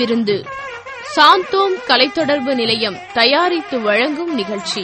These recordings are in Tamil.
விருந்து சாந்தோம் கலைத்தொடர்பு நிலையம் தயாரித்து வழங்கும் நிகழ்ச்சி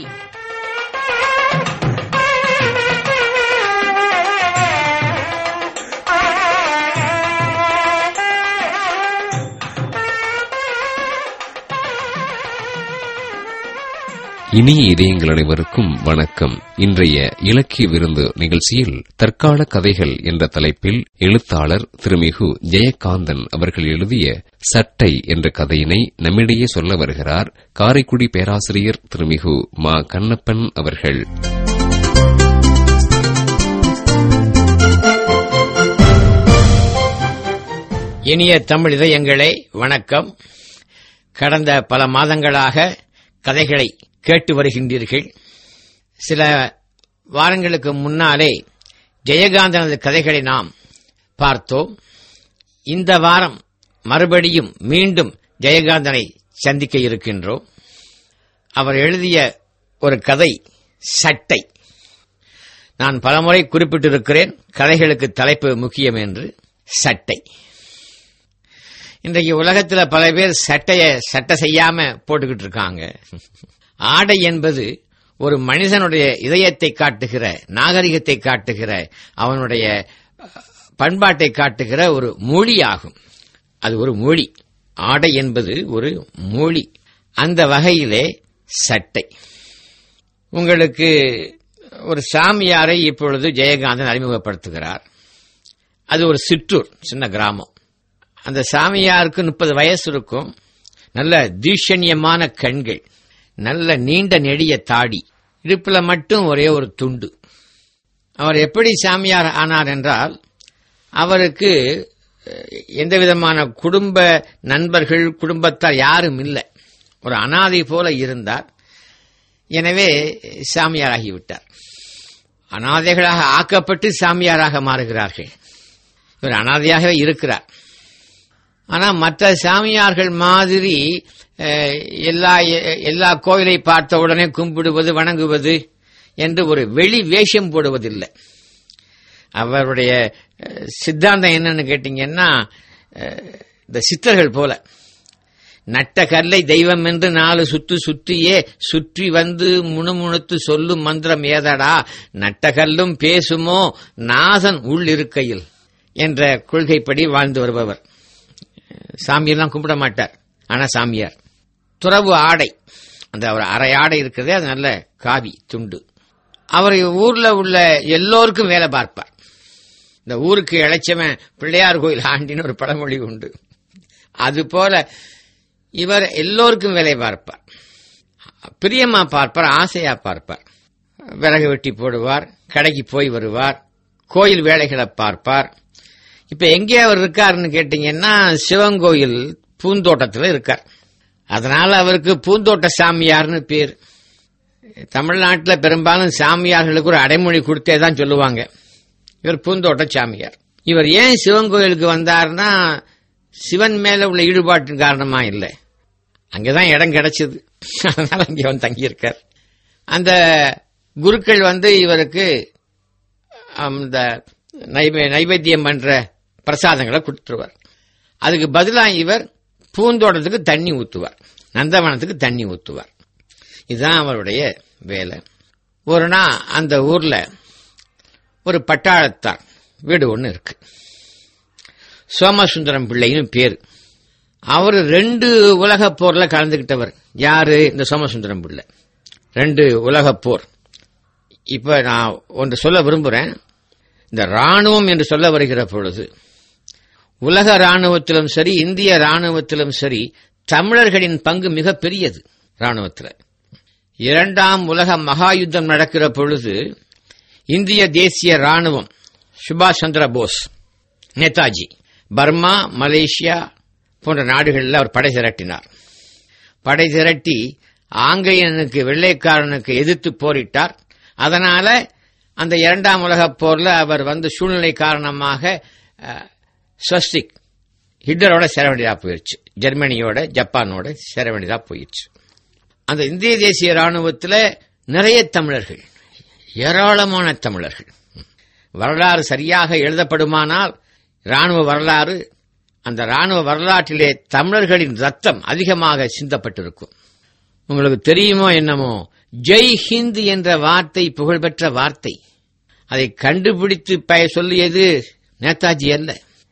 இனிய இதயங்கள் அனைவருக்கும் வணக்கம் இன்றைய இலக்கிய விருந்து நிகழ்ச்சியில் தற்கால கதைகள் என்ற தலைப்பில் எழுத்தாளர் திருமிகு ஜெயகாந்தன் அவர்கள் எழுதிய சட்டை என்ற கதையினை நம்மிடையே சொல்ல வருகிறார் காரைக்குடி பேராசிரியர் திருமிகு மா கண்ணப்பன் அவர்கள் இனிய தமிழ் இதயங்களே வணக்கம் கடந்த பல மாதங்களாக கதைகளை கேட்டு வருகின்றீர்கள் சில வாரங்களுக்கு முன்னாலே ஜெயகாந்தனது கதைகளை நாம் பார்த்தோம் இந்த வாரம் மறுபடியும் மீண்டும் ஜெயகாந்தனை சந்திக்க இருக்கின்றோம் அவர் எழுதிய ஒரு கதை சட்டை நான் பலமுறை குறிப்பிட்டிருக்கிறேன் கதைகளுக்கு தலைப்பு முக்கியம் என்று சட்டை இன்றைக்கு உலகத்தில் பல பேர் சட்டைய சட்டை செய்யாம போட்டுக்கிட்டு இருக்காங்க ஆடை என்பது ஒரு மனிதனுடைய இதயத்தை காட்டுகிற நாகரிகத்தை காட்டுகிற அவனுடைய பண்பாட்டை காட்டுகிற ஒரு மொழியாகும் அது ஒரு மொழி ஆடை என்பது ஒரு மொழி அந்த வகையிலே சட்டை உங்களுக்கு ஒரு சாமியாரை இப்பொழுது ஜெயகாந்தன் அறிமுகப்படுத்துகிறார் அது ஒரு சிற்றூர் சின்ன கிராமம் அந்த சாமியாருக்கு முப்பது வயசு இருக்கும் நல்ல தீஷண்யமான கண்கள் நல்ல நீண்ட நெடிய தாடி இடுப்புல மட்டும் ஒரே ஒரு துண்டு அவர் எப்படி சாமியார் ஆனார் என்றால் அவருக்கு எந்த விதமான குடும்ப நண்பர்கள் குடும்பத்தார் யாரும் இல்லை ஒரு அனாதை போல இருந்தார் எனவே சாமியாராகிவிட்டார் அனாதைகளாக ஆக்கப்பட்டு சாமியாராக மாறுகிறார்கள் இவர் அனாதையாகவே இருக்கிறார் ஆனா மற்ற சாமியார்கள் மாதிரி எல்லா எல்லா கோயிலை பார்த்த உடனே கும்பிடுவது வணங்குவது என்று ஒரு வெளி வேஷம் போடுவதில்லை அவருடைய சித்தாந்தம் என்னன்னு கேட்டீங்கன்னா இந்த சித்தர்கள் போல நட்ட கல்லை தெய்வம் என்று நாலு சுத்து சுற்றியே சுற்றி வந்து முணுமுணுத்து சொல்லும் மந்திரம் ஏதடா நட்ட கல்லும் பேசுமோ நாதன் உள் இருக்கையில் என்ற கொள்கைப்படி வாழ்ந்து வருபவர் சாமியெல்லாம் கும்பிட மாட்டார் ஆனா சாமியார் துறவு ஆடை அந்த அவர் அரை ஆடை இருக்கிறதே அது நல்ல காவி துண்டு அவர் ஊர்ல உள்ள எல்லோருக்கும் வேலை பார்ப்பார் இந்த ஊருக்கு இழைச்சவன் பிள்ளையார் கோயில் ஆண்டின்னு ஒரு பழமொழி உண்டு அது போல இவர் எல்லோருக்கும் வேலை பார்ப்பார் பிரியமா பார்ப்பார் ஆசையா பார்ப்பார் விறகு வெட்டி போடுவார் கடைக்கு போய் வருவார் கோயில் வேலைகளை பார்ப்பார் இப்ப எங்கே அவர் இருக்காருன்னு கேட்டீங்கன்னா சிவங்கோயில் பூந்தோட்டத்தில் இருக்கார் அதனால அவருக்கு பூந்தோட்ட சாமியார்னு பேர் தமிழ்நாட்டில் பெரும்பாலும் சாமியார்களுக்கு ஒரு அடைமொழி கொடுத்தே தான் சொல்லுவாங்க இவர் பூந்தோட்ட சாமியார் இவர் ஏன் சிவன் கோயிலுக்கு வந்தார்னா சிவன் மேல உள்ள ஈடுபாட்டின் காரணமா இல்லை அங்கதான் இடம் கிடைச்சது அதனால அங்கே வந்து தங்கியிருக்கார் அந்த குருக்கள் வந்து இவருக்கு அந்த நைவேத்தியம் பண்ற பிரசாதங்களை கொடுத்துருவார் அதுக்கு பதிலாக இவர் பூந்தோட்டத்துக்கு தண்ணி ஊற்றுவார் நந்தவனத்துக்கு தண்ணி ஊற்றுவார் இதுதான் அவருடைய வேலை ஒரு நாள் அந்த ஊர்ல ஒரு பட்டாளத்தார் வீடு ஒன்று இருக்கு சோமசுந்தரம் பிள்ளைன்னு பேர் அவர் ரெண்டு உலக போர்ல கலந்துகிட்டவர் யாரு இந்த சோமசுந்தரம் பிள்ளை ரெண்டு உலக போர் இப்ப நான் ஒன்று சொல்ல விரும்புறேன் இந்த ராணுவம் என்று சொல்ல வருகிற பொழுது உலக ராணுவத்திலும் சரி இந்திய ராணுவத்திலும் சரி தமிழர்களின் பங்கு மிக பெரியது ராணுவத்தில் இரண்டாம் உலக மகா யுத்தம் நடக்கிற பொழுது இந்திய தேசிய ராணுவம் சுபாஷ் சந்திர போஸ் நேதாஜி பர்மா மலேசியா போன்ற நாடுகளில் அவர் படை திரட்டினார் படை திரட்டி ஆங்கிலேயனுக்கு வெள்ளைக்காரனுக்கு எதிர்த்து போரிட்டார் அதனால அந்த இரண்டாம் உலக போர்ல அவர் வந்து சூழ்நிலை காரணமாக ஸ்வஸ்டிக் ஹிட்லரோட சேர வேண்டியதா போயிடுச்சு ஜெர்மனியோட ஜப்பானோட சேர வேண்டியதா போயிடுச்சு அந்த இந்திய தேசிய ராணுவத்தில் நிறைய தமிழர்கள் ஏராளமான தமிழர்கள் வரலாறு சரியாக எழுதப்படுமானால் ராணுவ வரலாறு அந்த ராணுவ வரலாற்றிலே தமிழர்களின் ரத்தம் அதிகமாக சிந்தப்பட்டிருக்கும் உங்களுக்கு தெரியுமோ என்னமோ ஜெய் ஹிந்த் என்ற வார்த்தை புகழ்பெற்ற வார்த்தை அதை கண்டுபிடித்து பய சொல்லியது நேதாஜி அல்ல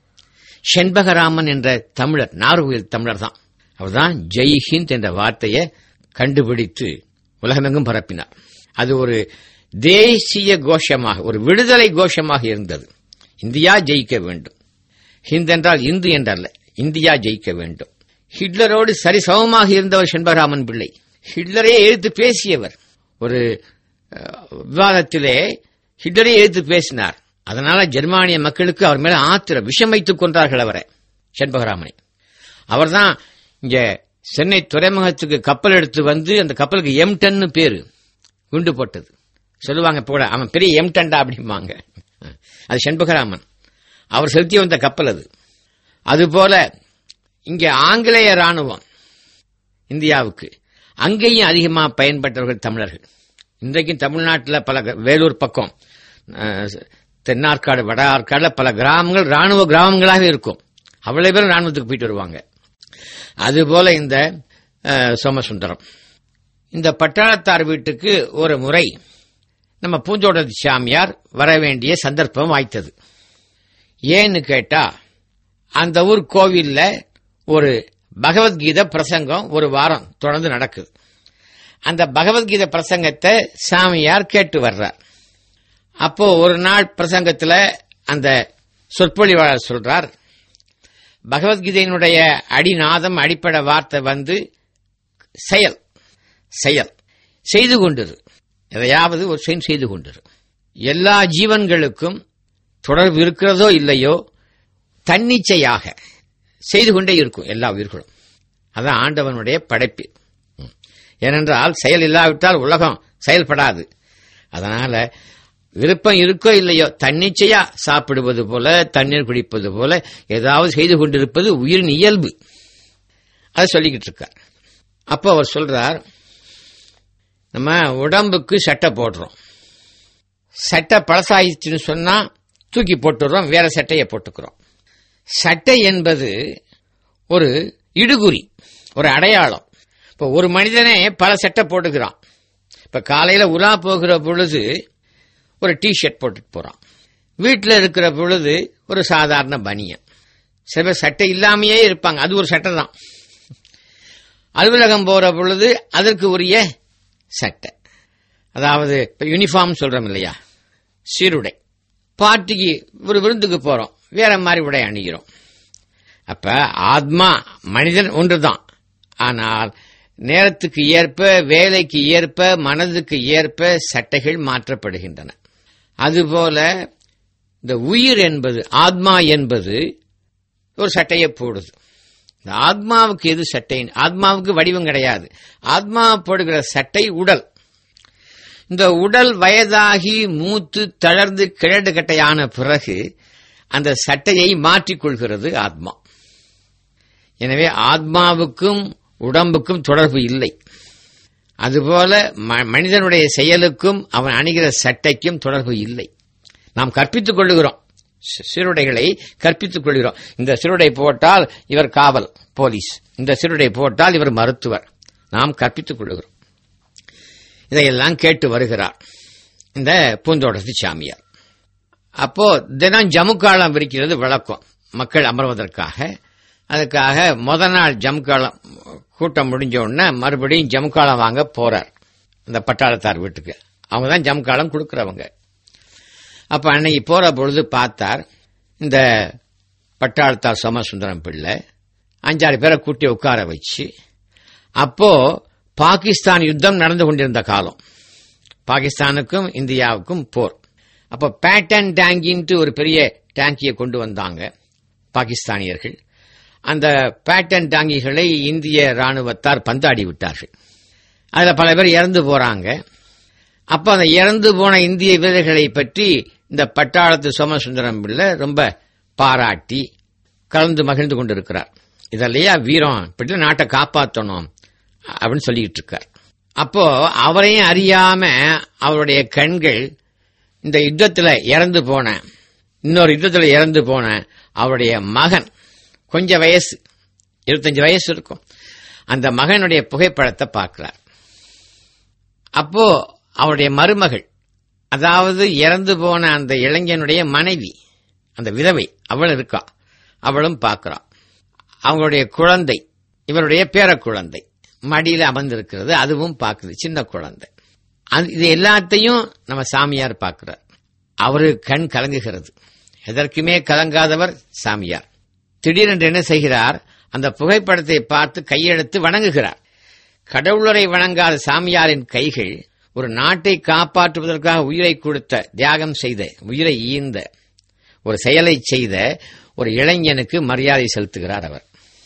செண்பகராமன் என்ற தமிழர் நார்வேல் தமிழர் தான் அவர்தான் ஜெய் ஹிந்த் என்ற வார்த்தையை கண்டுபிடித்து உலகமெங்கும் பரப்பினார் அது ஒரு தேசிய கோஷமாக ஒரு விடுதலை கோஷமாக இருந்தது இந்தியா ஜெயிக்க வேண்டும் ஹிந்த் என்றால் இந்து என்றல்ல இந்தியா ஜெயிக்க வேண்டும் ஹிட்லரோடு சரிசமமாக இருந்தவர் செண்பகராமன் பிள்ளை ஹிட்லரே எதிர்த்து பேசியவர் ஒரு அஹ், விவாதத்திலே ஹிட்லரே எதிர்த்து பேசினார் அதனால ஜெர்மானிய மக்களுக்கு அவர் மேல ஆத்திரம் விஷம் வைத்துக் கொண்டார்கள் அவரை செண்பகராமனை அவர்தான் இங்க சென்னை துறைமுகத்துக்கு கப்பல் எடுத்து வந்து அந்த கப்பலுக்கு எம் டன்னு பேரு குண்டு போட்டது சொல்லுவாங்க போட அவன் பெரிய எம் டன்டா அப்படிம்பாங்க அது செண்பகராமன் அவர் செலுத்தி வந்த கப்பல் அது அதுபோல இங்கே ஆங்கிலேய ராணுவம் இந்தியாவுக்கு அங்கேயும் அதிகமாக பயன்பட்டவர்கள் தமிழர்கள் இன்றைக்கும் தமிழ்நாட்டில் பல க- வேலூர் பக்கம் அஹ், தென்னார்காடு வட ஆற்காடுல பல கிராமங்கள் ராணுவ கிராமங்களாக இருக்கும் அவ்வளவு பேரும் ராணுவத்துக்கு போயிட்டு வருவாங்க அதுபோல இந்த அஹ், சோமசுந்தரம் இந்த பட்டாளத்தார் வீட்டுக்கு ஒரு முறை நம்ம பூஞ்சோட்டத்து சாமியார் வர வேண்டிய சந்தர்ப்பம் வாய்த்தது ஏன்னு கேட்டா அந்த ஊர் கோவில்ல ஒரு பகவத்கீதை பிரசங்கம் ஒரு வாரம் தொடர்ந்து நடக்குது அந்த பகவத்கீதை பிரசங்கத்தை சாமியார் கேட்டு வர்றார் அப்போ ஒரு நாள் பிரசங்கத்துல அந்த சொற்பொழிவாளர் சொல்றார் பகவத்கீதையினுடைய அடிநாதம் அடிப்படை வார்த்தை வந்து செயல் செயல் செய்து கொண்டிரு எதையாவது ஒரு செயல் செய்து கொண்டிரு எல்லா ஜீவன்களுக்கும் தொடர்பு இருக்கிறதோ இல்லையோ தன்னிச்சையாக செய்து கொண்டே இருக்கும் எல்லா உயிர்களும் அதான் ஆண்டவனுடைய படைப்பு ம். ஏனென்றால் செயல் இல்லாவிட்டால் உலகம் செயல்படாது அதனால விருப்பம் இருக்கோ இல்லையோ தன்னிச்சையா சாப்பிடுவது போல தண்ணீர் குடிப்பது போல ஏதாவது செய்து கொண்டிருப்பது உயிரின் இயல்பு அதை சொல்லிக்கிட்டு இருக்கார் அப்போ அவர் சொல்றார் நம்ம உடம்புக்கு சட்டை போடுறோம் சட்டை பழசாயிடுச்சுன்னு சொன்னா தூக்கி போட்டுடுறோம் வேற சட்டையை போட்டுக்கிறோம் சட்டை என்பது ஒரு இடுகுறி ஒரு அடையாளம் இப்போ ஒரு மனிதனே பல சட்டை போட்டுக்கிறான் இப்ப காலையில உலா போகிற பொழுது ஒரு டி ஷர்ட் போட்டுட்டு போறான் வீட்டில் இருக்கிற பொழுது ஒரு சாதாரண பனியன் சில பேர் சட்டை இல்லாமையே இருப்பாங்க அது ஒரு சட்டை தான் அலுவலகம் போற பொழுது அதற்கு உரிய சட்டை அதாவது இப்ப யூனிஃபார்ம் சொல்றோம் இல்லையா சீருடை பார்ட்டிக்கு ஒரு விருந்துக்கு போறோம் வேற மாதிரி உடை அணிகிறோம் அப்ப ஆத்மா மனிதன் ஒன்றுதான் ஆனால் நேரத்துக்கு ஏற்ப வேலைக்கு ஏற்ப மனதுக்கு ஏற்ப சட்டைகள் மாற்றப்படுகின்றன அதுபோல இந்த உயிர் என்பது ஆத்மா என்பது ஒரு சட்டையை போடுது இந்த ஆத்மாவுக்கு எது சட்டை ஆத்மாவுக்கு வடிவம் கிடையாது ஆத்மா போடுகிற சட்டை உடல் இந்த உடல் வயதாகி மூத்து தளர்ந்து கிழடு கட்டையான பிறகு அந்த சட்டையை மாற்றிக்கொள்கிறது ஆத்மா எனவே ஆத்மாவுக்கும் உடம்புக்கும் தொடர்பு இல்லை அதுபோல ம- மனிதனுடைய செயலுக்கும் அவன் அணிகிற சட்டைக்கும் தொடர்பு இல்லை நாம் கற்பித்துக் கொள்ளுகிறோம் சி- சீருடைகளை கற்பித்துக் கொள்கிறோம் இந்த சீருடை போட்டால் இவர் காவல் போலீஸ் இந்த சீருடை போட்டால் இவர் மருத்துவர் நாம் கற்பித்துக் கொள்ளுகிறோம் இதையெல்லாம் கேட்டு வருகிறார் இந்த பூந்தோட்டத்து சாமியார் அப்போ தினம் ஜமுக்காலம் விரிக்கிறது வழக்கம் மக்கள் அமர்வதற்காக அதுக்காக முத நாள் ஜமுக்காலம் கூட்டம் முடிஞ்ச உடனே மறுபடியும் ஜமுக்காலம் வாங்க போறார் அந்த பட்டாளத்தார் வீட்டுக்கு அவங்க தான் ஜமுக்காலம் கொடுக்கறவங்க அப்ப அன்னைக்கு போற பொழுது பார்த்தார் இந்த பட்டாளத்தார் சோமசுந்தரம் பிள்ளை அஞ்சாறு பேரை கூட்டி உட்கார வச்சு அப்போ பாகிஸ்தான் யுத்தம் நடந்து கொண்டிருந்த காலம் பாகிஸ்தானுக்கும் இந்தியாவுக்கும் போர் அப்போ பேட்டன் டேங்கின்ட்டு ஒரு பெரிய டேங்கியை கொண்டு வந்தாங்க பாகிஸ்தானியர்கள் அந்த பேட்டன் டாங்கிகளை இந்திய ராணுவத்தார் பந்தாடி விட்டார்கள் அதுல பல பேர் இறந்து போறாங்க அப்ப அந்த இறந்து போன இந்திய வீரர்களை பற்றி இந்த பட்டாளத்து சோமசுந்தரம் பிள்ளை ரொம்ப பாராட்டி கலந்து மகிழ்ந்து கொண்டிருக்கிறார் இதல்லையா வீரம் இப்படி நாட்டை காப்பாற்றணும் அப்படின்னு சொல்லிட்டு இருக்கார் அப்போ அவரையும் அறியாம அவருடைய கண்கள் இந்த யுத்தத்துல இறந்து போன இன்னொரு யுத்தத்துல இறந்து போன அவருடைய மகன் கொஞ்சம் வயசு இருபத்தஞ்சு வயசு இருக்கும் அந்த மகனுடைய புகைப்படத்தை பார்க்கிறார் அப்போ அவருடைய மருமகள் அதாவது இறந்து போன அந்த இளைஞனுடைய மனைவி அந்த விதவை அவள் இருக்கா அவளும் பார்க்கிறா அவங்களுடைய குழந்தை இவருடைய பேர குழந்தை மடியில அமர்ந்திருக்கிறது அதுவும் பார்க்குது சின்ன குழந்தை அது- இது எல்லாத்தையும் நம்ம சாமியார் பார்க்கிறார் அவரு கண் கலங்குகிறது எதற்குமே கலங்காதவர் சாமியார் திடீரென்று என்ன செய்கிறார் அந்த புகைப்படத்தை பார்த்து கையெடுத்து வணங்குகிறார் கடவுளரை வணங்காத சாமியாரின் கைகள் ஒரு நாட்டை காப்பாற்றுவதற்காக உயிரை கொடுத்த தியாகம் செய்த உயிரை ஈந்த ஒரு செயலை செய்த ஒரு இளைஞனுக்கு மரியாதை செலுத்துகிறார் அவர்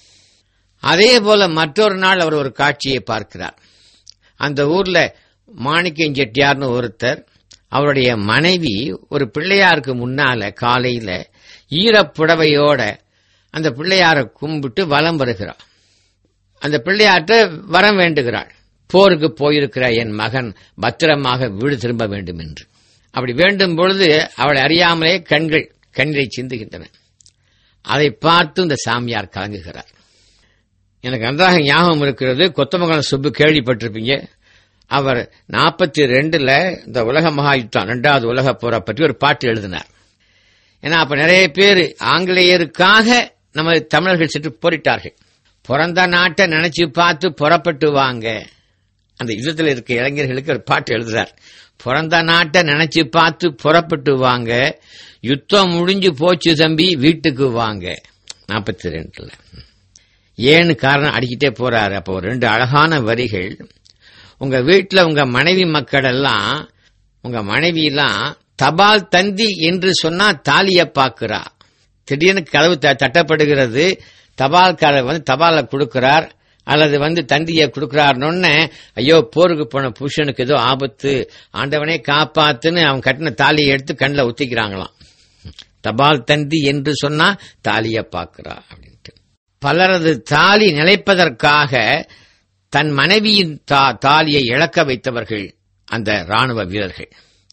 அதே போல மற்றொரு நாள் அவர் ஒரு காட்சியை பார்க்கிறார் அந்த ஊர்ல மாணிக்கம் செட்டியார்னு ஒருத்தர் அவருடைய மனைவி ஒரு பிள்ளையாருக்கு முன்னால காலையில ஈரப்புடவையோட அந்த பிள்ளையாரை கும்பிட்டு வலம் வருகிறார் அந்த பிள்ளையார்ட்ட வரம் வேண்டுகிறாள் போருக்கு போயிருக்கிற என் மகன் பத்திரமாக வீடு திரும்ப வேண்டும் என்று அப்படி வேண்டும் பொழுது அவளை அறியாமலே கண்கள் கண்ணீரை சிந்துகின்றன அதை பார்த்து இந்த சாமியார் கலங்குகிறார் எனக்கு நன்றாக ஞாபகம் இருக்கிறது கொத்தமங்கலம் சுப்பு கேள்விப்பட்டிருப்பீங்க அவர் நாற்பத்தி ரெண்டுல இந்த உலக மகாயுத்தம் ரெண்டாவது உலக போரை பற்றி ஒரு பாட்டு எழுதினார் ஏன்னா அப்ப நிறைய பேர் ஆங்கிலேயருக்காக நமது தமிழர்கள் சென்று போரிட்டார்கள் பிறந்த நாட்டை நினைச்சு பார்த்து புறப்பட்டு வாங்க அந்த யுத்தத்தில் இருக்க இளைஞர்களுக்கு ஒரு பாட்டு எழுதுறார் பிறந்த நாட்டை நினைச்சு பார்த்து புறப்பட்டு வாங்க யுத்தம் முடிஞ்சு போச்சு தம்பி வீட்டுக்கு வாங்க நாற்பத்தி ரெண்டுல ஏன்னு காரணம் அடிக்கிட்டே போறாரு அப்போ ஒரு ரெண்டு அழகான வரிகள் உங்க வீட்டுல உங்க மனைவி மக்கள் எல்லாம் உங்க மனைவி எல்லாம் தபால் தந்தி என்று சொன்னா தாலிய பாக்குறா திடீர்னு கதவு த- தட்டப்படுகிறது தபால்காரர் வந்து தபாலை கொடுக்கிறார் அல்லது வந்து தந்தியை கொடுக்கிறாருன்னு ஐயோ போருக்கு போன புருஷனுக்கு ஏதோ ஆபத்து ஆண்டவனே காப்பாத்துன்னு அவன் கட்டின தாலியை எடுத்து கண்ணில் ஒத்திக்கிறாங்களாம் தபால் தந்தி என்று சொன்னா தாலிய பாக்குறா அப்படின்ட்டு பலரது தாலி நிலைப்பதற்காக தன் மனைவியின் தா- தாலியை இழக்க வைத்தவர்கள் அந்த ராணுவ வீரர்கள்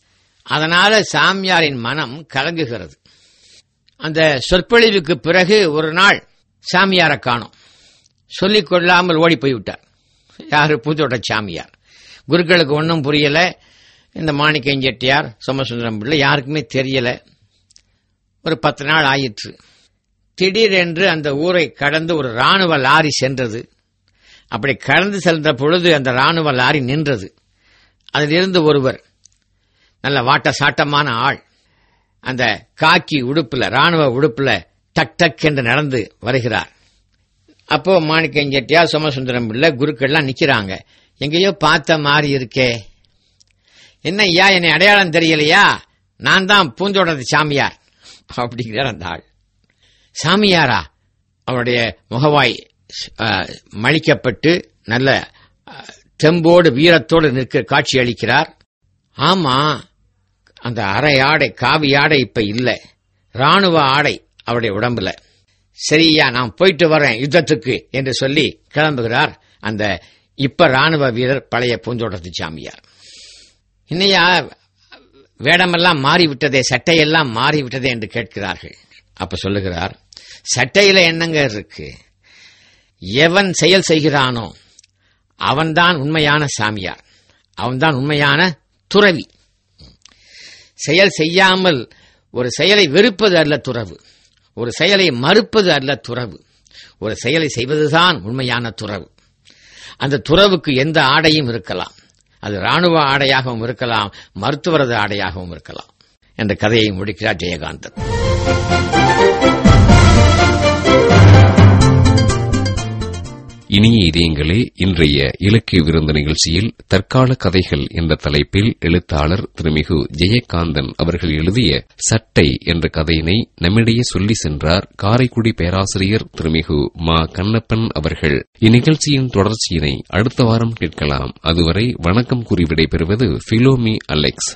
அதனால சாமியாரின் மனம் கலங்குகிறது அந்த சொற்பொழிவுக்கு பிறகு ஒரு நாள் சாமியாரை காணோம் சொல்லிக் கொள்ளாமல் ஓடி போய்விட்டார் யாரு பூத்தோட்ட சாமியார் குருக்களுக்கு ஒன்றும் புரியல இந்த மாணிக்கம் செட்டியார் சோமசுந்தரம் பிள்ளை யாருக்குமே தெரியல ஒரு பத்து நாள் ஆயிற்று திடீரென்று அந்த ஊரை கடந்து ஒரு ராணுவ லாரி சென்றது அப்படி கடந்து சென்ற பொழுது அந்த ராணுவ லாரி நின்றது அதிலிருந்து ஒருவர் நல்ல வாட்ட சாட்டமான ஆள் அந்த காக்கி உடுப்புல ராணுவ உடுப்புல டக் டக் என்று நடந்து வருகிறார் அப்போ மாணிக்கம் செட்டியார் சோமசுந்தரம் பிள்ளை குருக்கள்லாம் நிக்கிறாங்க எங்கேயோ பார்த்த மாதிரி இருக்கே என்ன ஐயா என்னை அடையாளம் தெரியலையா நான் தான் பூந்தோட்டத்து சாமியார் அப்படிங்கிறார் அந்த ஆள் சாமியாரா அவருடைய முகவாய் அஹ், மழிக்கப்பட்டு நல்ல அஹ், தெம்போடு வீரத்தோடு நிற்க காட்சி அளிக்கிறார் ஆமா அந்த அரை ஆடை காவி ஆடை இப்ப இல்ல ராணுவ ஆடை அவருடைய உடம்புல சரியா நான் போயிட்டு வரேன் யுத்தத்துக்கு என்று சொல்லி கிளம்புகிறார் அந்த இப்ப ராணுவ வீரர் பழைய பூந்தோட்டத்து சாமியார் இன்னையா வேடமெல்லாம் மாறிவிட்டதே சட்டையெல்லாம் மாறிவிட்டதே என்று கேட்கிறார்கள் அப்ப சொல்லுகிறார் சட்டையில என்னங்க இருக்கு எவன் செயல் செய்கிறானோ அவன்தான் உண்மையான சாமியார் அவன்தான் உண்மையான துறவி செயல் செய்யாமல் ஒரு செயலை வெறுப்பது அல்ல துறவு ஒரு செயலை மறுப்பது அல்ல துறவு ஒரு செயலை செய்வதுதான் உண்மையான துறவு அந்த துறவுக்கு எந்த ஆடையும் இருக்கலாம் அது ராணுவ ஆடையாகவும் இருக்கலாம் மருத்துவரது ஆடையாகவும் இருக்கலாம் என்ற கதையை முடிக்கிறார் ஜெயகாந்தன் இனிய இதயங்களே இன்றைய இலக்கிய விருந்து நிகழ்ச்சியில் தற்கால கதைகள் என்ற தலைப்பில் எழுத்தாளர் திருமிகு ஜெயகாந்தன் அவர்கள் எழுதிய சட்டை என்ற கதையினை நம்மிடையே சொல்லி சென்றார் காரைக்குடி பேராசிரியர் திருமிகு மா கண்ணப்பன் அவர்கள் இந்நிகழ்ச்சியின் தொடர்ச்சியினை அடுத்த வாரம் கேட்கலாம் அதுவரை வணக்கம் கூறி விடைபெறுவது பிலோமி அலெக்ஸ்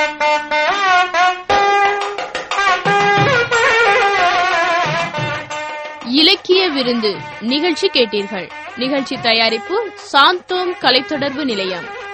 இலக்கிய விருந்து நிகழ்ச்சி கேட்டீர்கள் நிகழ்ச்சி தயாரிப்பு சாந்தோம் கலைத்தொடர்பு நிலையம்